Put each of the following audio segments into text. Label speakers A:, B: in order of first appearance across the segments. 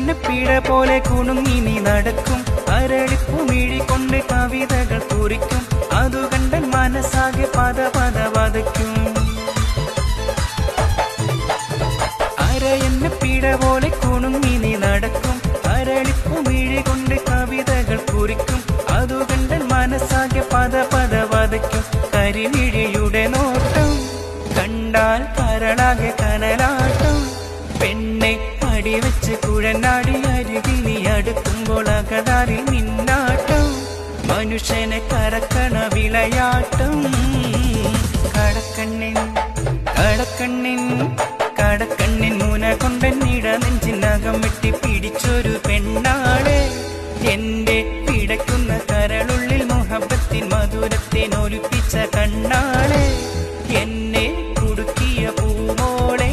A: അരയെന്നെ പിഴ പോലെ കുണുങ്ങി നീ നടക്കും അരളിപ്പുമിഴി കൊണ്ട് കവിതകൾ കുറിക്കും അതു കണ്ടൻ മനസ്സാകെ പദ പദ വതയ്ക്കും അരയെന്നെ പിഴ പോലെ കുണുങ്ങി നീ നടക്കും അരളിപ്പുമിഴി കൊണ്ട് കവിതകൾ കുറിക്കും അതു കണ്ടൻ മനസ്സാകെ പദ പദ വതയ്ക്കും കരിമിഴിയുടെ നോട്ടം കണ്ടാൽ കരളാകെ കനലാട്ടം പെണ്ണെ അടിവെച്ച് കുഴനാടി അരുകിൽ നീ അടുക്കുമ്പോൾ അകതാരി നിന്നാട്ടം മനുഷ്യനെ കറക്കണ വിളയാട്ടം കടക്കണ്ണിൻ കടക്കണ്ണിൻ കടക്കണ്ണിൻ മൂന കൊണ്ടെന്നിട നെഞ്ചിനകം വെട്ടി പിടിച്ചൊരു പെണ്ണാളെ എന്റെ പിടയ്ക്കുന്ന കരളുള്ളിൽ മുഹബത്തിൻ മധുരത്തെ നൊലിപ്പിച്ച കണ്ണാളെ എന്നെ കുടുക്കിയ പൂമോളെ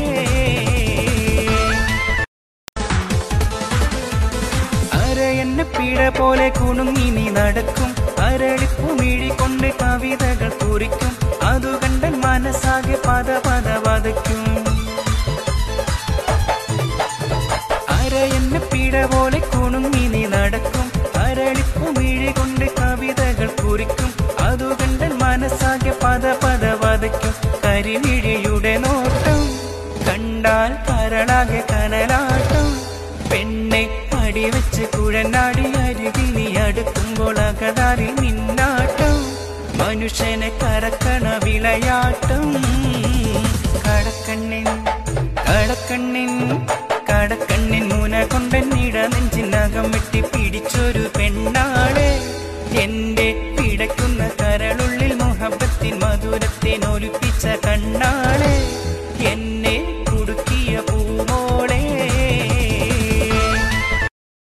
A: അര എന്നെ പിഴ പോലെ കുണുങ്ങി നീ നടക്കും അരളിപ്പുമിഴി കൊണ്ട് കവിതകൾ കുറിക്കും അതു കണ്ടൻ മനസ്സാകെ പദ പദ വതയ്ക്കും അര എന്നെ പിഴ പോലെ കുണുങ്ങി നീ നടക്കും അരളിപ്പുമിഴി കൊണ്ട് കവിതകൾ കുറിക്കും അതു കണ്ടൻ മനസ്സാകെ പദ പദ വതയ്ക്കും കരിമിഴിയുടെ നോട്ടം കണ്ടാൽ കരളാകെ കനലാട്ടം പെണ്ണെ അടിവെച്ച് കുഴനാടി അരുകിൽ നീ അടുക്കുമ്പോൾ അകതാരി നിന്നാട്ടം മനുഷ്യനെ കറക്കണ വിളയാട്ടം കടക്കണ്ണിൻ കടക്കണ്ണിൻ